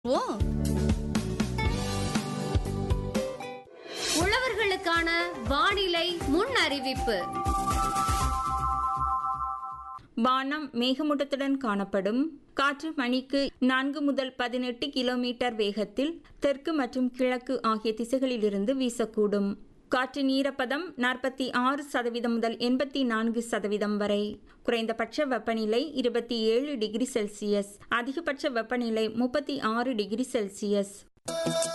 ஓ உழவர்களுக்கான வானிலை முன் அறிவிப்பு வானம் மேகமூட்டத்துடன் காணப்படும் காற்று மணிக்கு நான்கு முதல் பதினெட்டு கிலோமீட்டர் வேகத்தில் தெற்கு மற்றும் கிழக்கு ஆகிய திசைகளிலிருந்து வீசக்கூடும் காற்றின் ஈரப்பதம் நாற்பத்தி ஆறு சதவீதம் முதல் எண்பத்தி நான்கு சதவீதம் வரை குறைந்தபட்ச வெப்பநிலை இருபத்தி ஏழு டிகிரி செல்சியஸ் அதிகபட்ச வெப்பநிலை முப்பத்தி ஆறு டிகிரி செல்சியஸ்